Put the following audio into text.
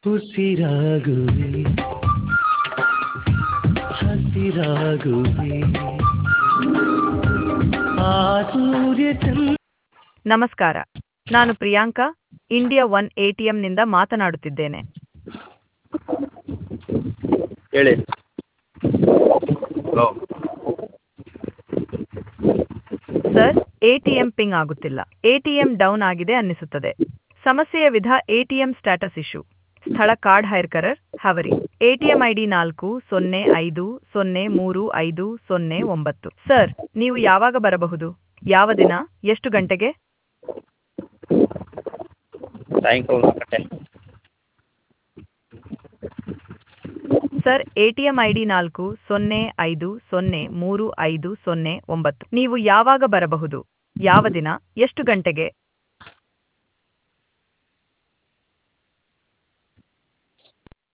ಉಸಿರಾಗುವೆ ಹಸಿರಾಗುವೆ ಆ ಸೂರ್ಯ ಚಂದ್ರ ನಮಸ್ಕಾರ ನಾನು ಪ್ರಿಯಾಂಕಾ ಇಂಡಿಯಾ ಒನ್ ಎಟಿಎಂನಿಂದ ಮಾತನಾಡುತ್ತಿದ್ದೇನೆ ಹೇಳಿ ಹಲೋ ಸರ್ ಎಟಿಎಂ ಪಿಂಗ್ ಆಗುತ್ತಿಲ್ಲ ಎಟಿಎಂ ಡೌನ್ ಆಗಿದೆ ಅನ್ನಿಸುತ್ತದೆ ಸಮಸ್ಯೆಯ ವಿಧ ಎಟಿಎಂ ಸ್ಟ್ಯಾಟಸ್ ಇಶ್ಯೂ ಸ್ಥಳ ಕಾರ್ಡ್ ಹೈರ್ಕರರ್ ಹವರಿ ಎಟಿಎಂ ಐಡಿ ನಾಲ್ಕು ಸೊನ್ನೆ ಐದು ಸೊನ್ನೆ ಮೂರು ಐದು ಸೊನ್ನೆ ಒಂಬತ್ತು ಸರ್ ನೀವು ಯಾವಾಗ ಬರಬಹುದು ಯಾವ ದಿನ ಎಷ್ಟು ಗಂಟೆಗೆ ಸಾಯಂಕಾಲ ನಾಲ್ಕು ಗಂಟೆ ಸರ್ ಎಟಿಎಂ ಐಡಿ ನಾಲ್ಕು ಸೊನ್ನೆ ಐದು ಸೊನ್ನೆ ಮೂರು ಐದು ಸೊನ್ನೆ ಒಂಬತ್ತು ನೀವು ಯಾವಾಗ ಬರಬಹುದು ಯಾವ ದಿನ ಎಷ್ಟು ಗಂಟೆಗೆ